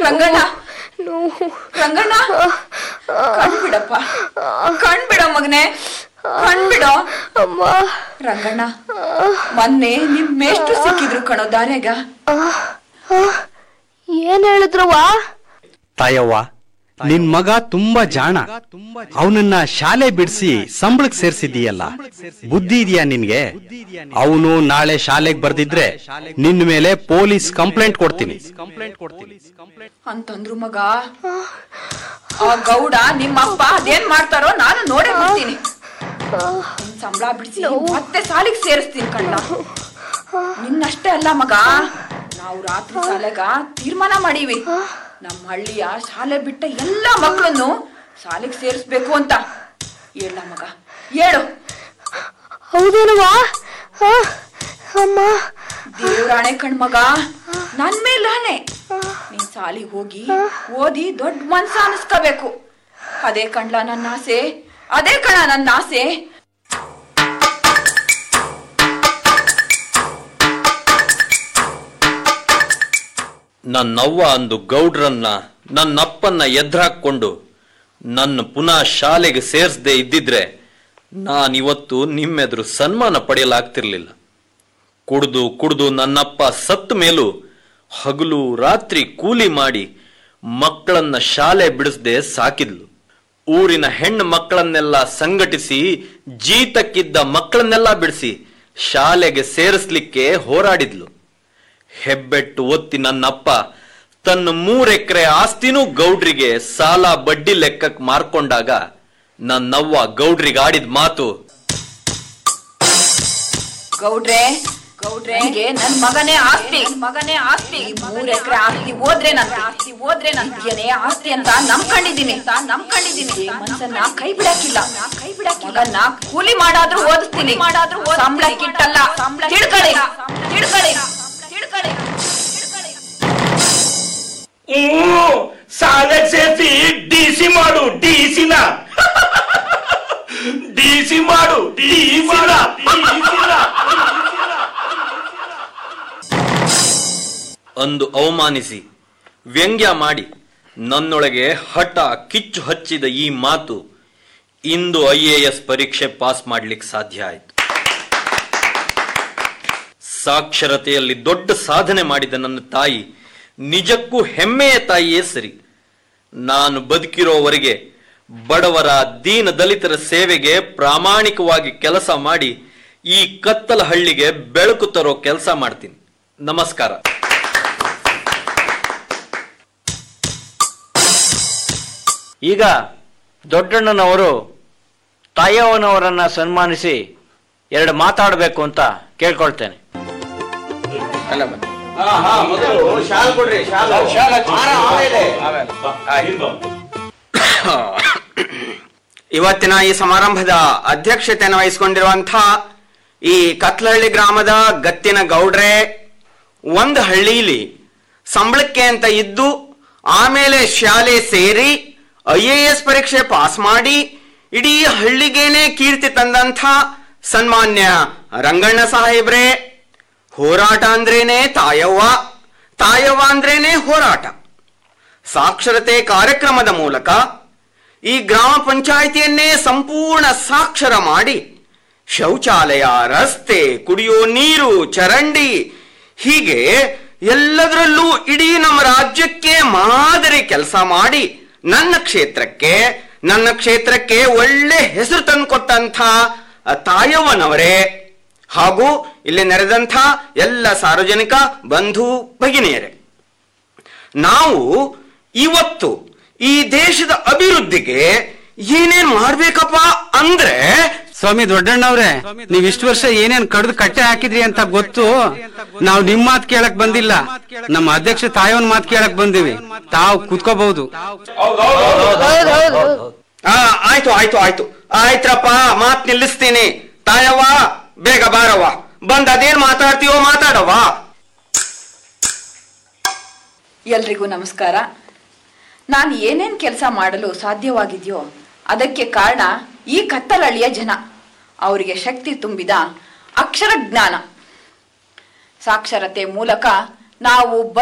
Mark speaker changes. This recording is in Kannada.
Speaker 1: ರಂಗಣ್ಣ
Speaker 2: ನೋವು
Speaker 1: ರಂಗಣ್ಣ ಕಣ್ಬಿಡಪ್ಪ ಕಣ್ಬಿಡ ಮಗನೆ ಕಣ್ಬಿಡೋ
Speaker 2: ಅಮ್ಮ
Speaker 1: ರಂಗಣ್ಣ ಮೊನ್ನೆ ನಿಮ್ ಮೇಷ್ಟ್ರು ಸಿಕ್ಕಿದ್ರು ಕಣೋ ದಾರ್ಯಾಗ
Speaker 2: ಏನ್ ಹೇಳಿದ್ರವ್ವ
Speaker 3: ತಾಯವ್ವ ನಿನ್ ಮಗ ತುಂಬಾ ಜಾಣ ಅವನನ್ನ ಶಾಲೆ ಬಿಡಿಸಿ ಸಂಬಳಕ್ ಸೇರ್ಸಿದೀಯಲ್ಲ ಬುದ್ಧಿ ಇದೆಯಾ ನಿನ್ಗೆ ಅವನು ನಾಳೆ ಶಾಲೆಗೆ ಬರ್ದಿದ್ರೆ ನಿನ್ ಮೇಲೆ ಪೊಲೀಸ್ ಕಂಪ್ಲೇಂಟ್ ಕೊಡ್ತೀನಿ
Speaker 1: ಅಂತಂದ್ರು ಮಗ ಆ ಗೌಡ ನಿಮ್ಮ ಅಪ್ಪ ಅದೇನ್ ಮಾಡ್ತಾರೋ ನಾನು ನೋಡೇ ಬರ್ತೀನಿ ಸಂಬಳ ಬಿಡಿಸಿ ಮತ್ತೆ ಸಾಲಿಗೆ ಸೇರಿಸ್ತೀನಿ ಕಣ್ಣ ನಿನ್ನಷ್ಟೇ ಅಲ್ಲ ಮಗ ನಾವು ರಾತ್ರಿ ಶಾಲೆಗ ತೀರ್ಮಾನ ಮಾಡೀವಿ ನಮ್ಮ ಹಳ್ಳಿಯ ಶಾಲೆ ಬಿಟ್ಟ ಎಲ್ಲ ಮಕ್ಕಳನ್ನು ಶಾಲೆಗೆ ಸೇರಿಸ್ಬೇಕು ಅಂತ ಹೇಳ ಮಗ ಹೇಳು
Speaker 2: ಹೌದೇನವ್ವ ಹ? ಅಮ್ಮ
Speaker 1: ದೇವ್ರಾಣೆ ಕಣ್ಮಗ ನನ್ ಮೇಲಾನೆ ನೀನ್ ಸಾಲಿಗೆ ಹೋಗಿ ಓದಿ ದೊಡ್ಡ ಮನ್ಸ ಅನಿಸ್ಕೋಬೇಕು ಅದೇ ಕಣ್ಲ ನನ್ನ ಆಸೆ ಅದೇ ಕಣ ನನ್ನ ಆಸೆ
Speaker 4: ನನ್ನವ್ವ ಅಂದು ಗೌಡ್ರನ್ನ ನನ್ನಪ್ಪನ್ನ ಎದ್ರಾಕೊಂಡು ನನ್ನ ಪುನಃ ಶಾಲೆಗೆ ಸೇರ್ಸದೆ ಇದ್ದಿದ್ರೆ ನಾನಿವತ್ತು ನಿಮ್ಮೆದುರು ಸನ್ಮಾನ ಪಡೆಯಲಾಗ್ತಿರ್ಲಿಲ್ಲ ಕುಡ್ದು ಕುಡ್ದು ನನ್ನಪ್ಪ ಸತ್ತ ಮೇಲೂ ಹಗಲು ರಾತ್ರಿ ಕೂಲಿ ಮಾಡಿ ಮಕ್ಕಳನ್ನ ಶಾಲೆ ಬಿಡಿಸದೆ ಸಾಕಿದ್ಲು ಊರಿನ ಹೆಣ್ಣು ಮಕ್ಕಳನ್ನೆಲ್ಲ ಸಂಘಟಿಸಿ ಜೀತಕ್ಕಿದ್ದ ಮಕ್ಕಳನ್ನೆಲ್ಲ ಬಿಡಿಸಿ ಶಾಲೆಗೆ ಸೇರಿಸ್ಲಿಕ್ಕೆ ಹೋರಾಡಿದ್ಲು ಹೆಬ್ಬೆಟ್ಟು ಒತ್ತಿ ನನ್ನಪ್ಪ ತನ್ನ ಮೂರೆಕರೆ ಆಸ್ತಿನೂ ಗೌಡ್ರಿಗೆ ಸಾಲ ಬಡ್ಡಿ ಲೆಕ್ಕಕ್ ಮಾರ್ಕೊಂಡಾಗ ನನ್ನವ್ವ ಗೌಡ್ರಿಗೆ ಆಡಿದ ಮಾತು
Speaker 1: ಗೌಡ್ರೆ ಗೌಡ್ರೆ ನನಗೆ ನನ್ ಮಗನೇ ಆಸ್ತಿ ಮಗನೇ ಆಸ್ತಿ ಮೂರ್ ಎಕರೆ ಆಸ್ತಿ ಹೋದ್ರೆ ನನ್ ಆಸ್ತಿ ಹೋದ್ರೆ ನನ್ ಏನೇ ಆಸ್ತಿ ಅಂತ ನಂಬ್ಕೊಂಡಿದ್ದೀನಿ ಅಂತ ನಂಬ್ಕೊಂಡಿದ್ದೀನಿ ಮನ್ಸನ್ನ ಕೈ ಬಿಡಕ್ಕಿಲ್ಲ ಕೈ ಬಿಡಕ್ಕಿಲ್ಲ ಮಗನ್ನ ಕೂಲಿ ಮಾಡಾದ್ರೂ ಓದಿಸ್ತೀನಿ ಮಾಡಾದ್ರೂ ಸಂಬಳ ಕಿಟ್ಟಲ್ಲ ತಿಳ್ಕೊಳ್ಳಿ ತಿಳ್ಕೊಳ್ಳಿ ತಿಳ್ಕೊಳ್ಳಿ
Speaker 5: ಹ್ಞೂ ಸಾಲಕ್ ಸೇರ್ಸಿ ಡಿ ಸಿ ಮಾಡು ಡಿ ಸಿನ ಡಿ ಸಿ ಮಾಡು ಡಿ ಸಿನ
Speaker 4: ಅಂದು ಅವಮಾನಿಸಿ ವ್ಯಂಗ್ಯ ಮಾಡಿ ನನ್ನೊಳಗೆ ಹಠ ಕಿಚ್ಚು ಹಚ್ಚಿದ ಈ ಮಾತು ಇಂದು ಐ ಎ ಎಸ್ ಪರೀಕ್ಷೆ ಪಾಸ್ ಮಾಡ್ಲಿಕ್ಕೆ ಸಾಧ್ಯ ಆಯಿತು ಸಾಕ್ಷರತೆಯಲ್ಲಿ ದೊಡ್ಡ ಸಾಧನೆ ಮಾಡಿದ ನನ್ನ ತಾಯಿ ನಿಜಕ್ಕೂ ಹೆಮ್ಮೆಯ ತಾಯಿಯೇ ಸರಿ ನಾನು ಬದುಕಿರೋವರೆಗೆ ಬಡವರ ದೀನ ದಲಿತರ ಸೇವೆಗೆ ಪ್ರಾಮಾಣಿಕವಾಗಿ ಕೆಲಸ ಮಾಡಿ ಈ ಕತ್ತಲ ಹಳ್ಳಿಗೆ ಬೆಳಕು ತರೋ ಕೆಲಸ ಮಾಡ್ತೀನಿ ನಮಸ್ಕಾರ
Speaker 6: ಈಗ ದೊಡ್ಡಣ್ಣನವರು ತಾಯವ್ವನವರನ್ನ ಸನ್ಮಾನಿಸಿ ಎರಡು ಮಾತಾಡಬೇಕು ಅಂತ ಕೇಳ್ಕೊಳ್ತೇನೆ
Speaker 7: ಇವತ್ತಿನ ಈ ಸಮಾರಂಭದ ಅಧ್ಯಕ್ಷತೆಯನ್ನು ವಹಿಸಿಕೊಂಡಿರುವಂತಹ ಈ ಕತ್ಲಹಳ್ಳಿ ಗ್ರಾಮದ ಗತ್ತಿನ ಗೌಡ್ರೆ ಒಂದು ಹಳ್ಳಿಲಿ ಸಂಬಳಕ್ಕೆ ಅಂತ ಇದ್ದು ಆಮೇಲೆ ಶಾಲೆ ಸೇರಿ ಐ ಎ ಎಸ್ ಪರೀಕ್ಷೆ ಪಾಸ್ ಮಾಡಿ ಇಡೀ ಹಳ್ಳಿಗೇನೆ ಕೀರ್ತಿ ತಂದಂಥ ಸನ್ಮಾನ್ಯ ರಂಗಣ್ಣ ಸಾಹೇಬ್ರೆ ಹೋರಾಟ ಅಂದ್ರೇನೆ ತಾಯವ್ವ ತಾಯವ್ವ ಅಂದ್ರೇನೆ ಹೋರಾಟ ಸಾಕ್ಷರತೆ ಕಾರ್ಯಕ್ರಮದ ಮೂಲಕ ಈ ಗ್ರಾಮ ಪಂಚಾಯಿತಿಯನ್ನೇ ಸಂಪೂರ್ಣ ಸಾಕ್ಷರ ಮಾಡಿ ಶೌಚಾಲಯ ರಸ್ತೆ ಕುಡಿಯೋ ನೀರು ಚರಂಡಿ ಹೀಗೆ ಎಲ್ಲದರಲ್ಲೂ ಇಡೀ ನಮ್ಮ ರಾಜ್ಯಕ್ಕೆ ಮಾದರಿ ಕೆಲಸ ಮಾಡಿ ನನ್ನ ಕ್ಷೇತ್ರಕ್ಕೆ ನನ್ನ ಕ್ಷೇತ್ರಕ್ಕೆ ಒಳ್ಳೆ ಹೆಸರು ತಂದುಕೊಟ್ಟಂಥ ತಾಯವ್ವನವರೇ ಹಾಗೂ ಇಲ್ಲಿ ನೆರೆದಂಥ ಎಲ್ಲ ಸಾರ್ವಜನಿಕ ಬಂಧು ಭಗಿನಿಯರೇ ನಾವು ಇವತ್ತು ಈ ದೇಶದ ಅಭಿವೃದ್ಧಿಗೆ ಏನೇನ್ ಮಾಡ್ಬೇಕಪ್ಪ ಅಂದ್ರೆ
Speaker 3: ಸ್ವಾಮಿ ದೊಡ್ಡಣ್ಣವ್ರೆ ನೀವ್ ಇಷ್ಟು ವರ್ಷ ಏನೇನ್ ಕಡ್ದು ಕಟ್ಟೆ ಹಾಕಿದ್ರಿ ಅಂತ ಗೊತ್ತು ನಾವು ನಿಮ್ ಮಾತ್ ಕೇಳಕ್ ಬಂದಿಲ್ಲ ನಮ್ಮ ಅಧ್ಯಕ್ಷ ತಾಯವನ್ ಮಾತ್ ಕೇಳಕ್ ಬಂದಿವಿ ತಾವ್ ಕುತ್ಕೋಬಹುದು
Speaker 7: ಆ ಆಯ್ತು ಆಯ್ತು ಆಯ್ತು ಆಯ್ತ್ರಪ್ಪ ಮಾತ್ ನಿಲ್ಲಿಸ್ತೀನಿ ತಾಯವ್ವ ಬೇಗ ಬಾರವ್ವ ಬಂದ್ ಅದೇನ್ ಮಾತಾಡ್ತೀವೋ ಮಾತಾಡವ್ವ
Speaker 1: ಎಲ್ರಿಗೂ ನಮಸ್ಕಾರ ನಾನು ಏನೇನ್ ಕೆಲಸ ಮಾಡಲು ಸಾಧ್ಯವಾಗಿದೆಯೋ ಅದಕ್ಕೆ ಕಾರಣ ಈ ಕತ್ತಲಳ್ಳಿಯ ಜನ ಅವರಿಗೆ ಶಕ್ತಿ ತುಂಬಿದ ಅಕ್ಷರ ಜ್ಞಾನ ಸಾಕ್ಷರತೆ ಮೂಲಕ ನಾವು